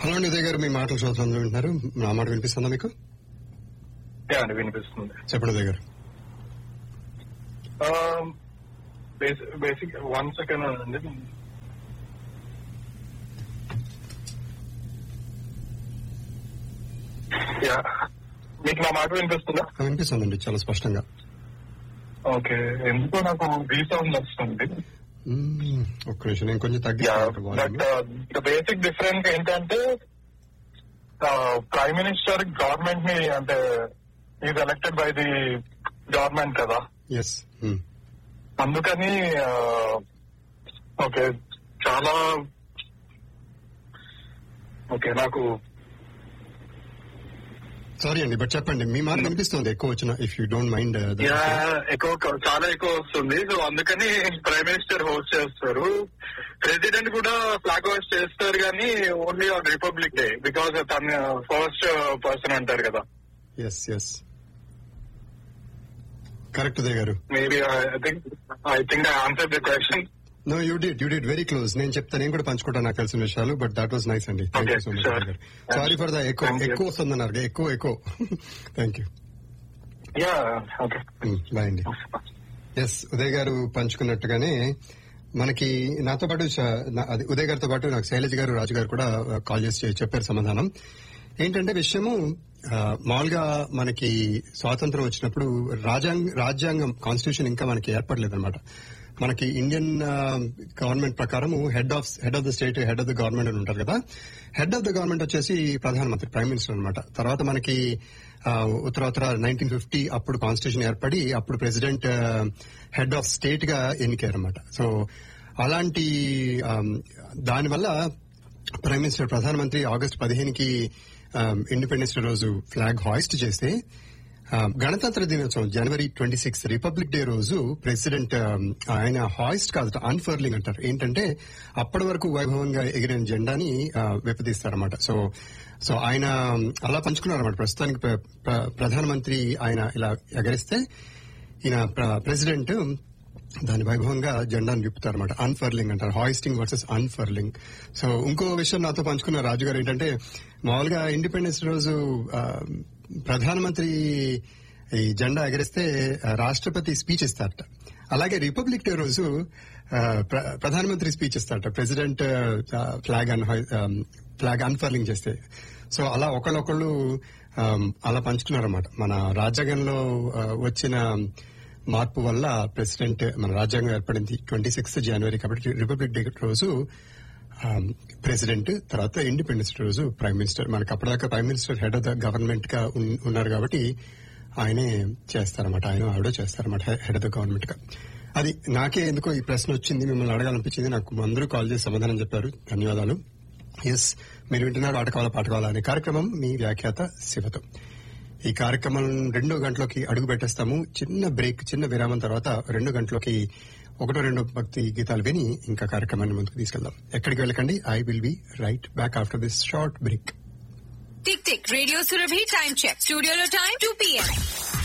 Hello అండి ఉదయ్ గారు మీ మాటలు శ్రోతలు వింటున్నారు నా మాట వినిపిస్తుందా మీకు యా అండి వినిపిస్తుంది చెప్పండి Uday garu basic one second అండి యా మీకు నా మాట వినిపిస్తుందా ఆ, వినిపిస్తుందండి చాలా స్పష్టంగా ఓకే ఎందుకో నాకు రీసౌండ్ వస్తుంది మ్మ్, ఒక్క నిమిషం నేను కొంచెం యా తగ్గిస్తాను బట్ ద బేసిక్ డిఫరెన్స్ ఏంటంటే ప్రైమ్ మినిస్టర్ గవర్నమెంట్ ని అంటే is elected by the government కదా ఎస్ అందుకని ఆ, ఓకే చాలా ఓకే నాకు సారీ అండి బట్ చెప్పండి మీ మాట వినిపిస్తుంది ఎక్కువ వచ్చిన if you don't mind yeah, ఎక్కువ చాలా ఎక్కువ వస్తుంది సో అందుకని ప్రైమ్ మినిస్టర్ హోస్ట్ చేస్తారు ప్రెసిడెంట్ కూడా ఫ్లాగ్ హోస్ట్ చేస్తారు కానీ only on republic day because తన ఫస్ట్ పర్సన్ అంటారు కదా yes yes correct Uday garu maybe I think I think I answer the question no you did you did very close నేను చెప్తాను నేను కూడా పంచుకుంటాను నాకు తెలిసిన విషయాలు బట్ దాట్ వాస్ నైస్ అండి thank you Okay, so much sure. Sorry for the ఎక్కువ Thank you. ఎక్కువ వస్తుందన్నారు ఎక్కువ ఎక్కువ thank you yeah okay bye అండి ఎస్ ఉదయ్ గారు పంచుకున్నట్టుగానే మనకి నాతో పాటు చ- నా- అది ఉదయ్ గారితో పాటు నాకు శైలజ్ గారు రాజు గారు కూడా కాల్ చేసి చెప్పారు సమాధానం ఏంటంటే విషయము ఆ, మామూలుగా మనకి స్వాతంత్రం వచ్చినప్పుడు రాజ్యాంగ రాజ్యాంగం కాన్స్టిట్యూషన్ ఇంకా మనకి ఏర్పడలేదన్నమాట మనకి ఇండియన్ గవర్నమెంట్ ప్రకారము head of head of the state head of the government అని ఉంటారు కదా హెడ్ ఆఫ్ ద గవర్నమెంట్ వచ్చేసి ప్రధానమంత్రి ప్రైమ్ మినిస్టర్ అనమాట తర్వాత మనకి ఆ, ఉత్తర ఉత్తర నైన్టీన్ ఫిఫ్టీ అప్పుడు కాన్స్టిట్యూషన్ ఏర్పడి అప్పుడు ప్రెసిడెంట్ హెడ్ ఆఫ్ స్టేట్ గా ఎన్నికారనమాట సో అలాంటి ఆమ్, దానివల్ల ప్రైమ్ మినిస్టర్ ప్రధానమంత్రి ఆగస్టు పదిహేనుకి ఇండిపెండెన్స్ డే రోజు ఫ్లాగ్ హాయిస్ట్ చేస్తే ఆ, గణతంత్ర దినోత్సవం జనవరి ట్వంటీ సిక్స్ రిపబ్లిక్ డే రోజు ప్రెసిడెంట్ ఆ, ఆయన హాయిస్ట్ కాదు అన్ఫర్లింగ్ అంటారు ఏంటంటే అప్పటి వరకు వైభవంగా ఎగిరిన జెండాని ఆ, వెప్పదీస్తారన్నమాట సో సో ఆయన అలా పంచుకున్నారన్నమాట ప్రస్తుతానికి ప్ర- ప్ర- ప్రధానమంత్రి ఆయన ఇలా ఎగరిస్తే ఈయన ప్ర- ప్రెసిడెంట్ దాని వైభవంగా జెండాను చూపుతారన్నమాట అన్ఫర్లింగ్ అంటారు హాయిస్టింగ్ వర్సెస్ అన్ఫర్లింగ్ సో ఇంకో విషయం నాతో పంచుకున్న రాజు గారు ఏంటంటే మామూలుగా ఇండిపెండెన్స్ రోజు ఆ, ప్రధానమంత్రి ఈ జెండా ఎగరిస్తే ఆ, రాష్ట్రపతి స్పీచ్ ఇస్తారట అలాగే రిపబ్లిక్ డే రోజు ఆ, ప్ర- ప్రధానమంత్రి స్పీచ్ ఇస్తారట ప్రెసిడెంట్ ఆ, ఫ్లాగ్ అన్ ఫ్లాగ్ అన్ఫర్లింగ్ చేస్తే సో అలా ఒకళ్ళొకళ్ళు ఆ, అలా పంచుకున్నారన్నమాట మన రాజ్యాంగంలో ఆ, వచ్చిన మార్పు వల్ల ప్రెసిడెంట్ మన రాజ్యాంగం ఏర్పడింది ట్వంటీ సిక్స్త్ జనవరి కాబట్టి రిపబ్లిక్ డే రోజు ఆమ్, ప్రెసిడెంట్ తర్వాత ఇండిపెండెన్స్ డే రోజు ప్రైమ్ మినిస్టర్ మనకి అప్పటిదాకా prime minister head of the government గా ఉన్- ఉన్నారు కాబట్టి ఆయనే చేస్తారన్నమాట ఆయన ఆవిడ చేస్తారన్నమాట హెడ్ ఆఫ్ ద గవర్నమెంట్ గా అది నాకే ఎందుకో ఈ ప్రశ్న వచ్చింది మిమ్మల్ని అడగాలనిపించింది నాకు అందరూ కాల్ చేసి సమాధానం చెప్పారు ధన్యవాదాలు ఎస్ మీరు వింటున్నారు ఆట కావాలా పాట కావాలా అనే కార్యక్రమం మీ వ్యాఖ్యాత శివతో ఈ కార్యక్రమం రెండో గంటలోకి అడుగు పెట్టేస్తాము చిన్న బ్రేక్ చిన్న విరామం తర్వాత రెండు గంటలోకి ఒకటో రెండో భక్తి గీతాలు విని ఇంకా కార్యక్రమాన్ని ముందుకు తీసుకెళ్దాం ఎక్కడికి వెళ్ళకండి I will be right back after this short break tick tick radio Surabhi time check స్టూడియోలో టైం టూ పిఎం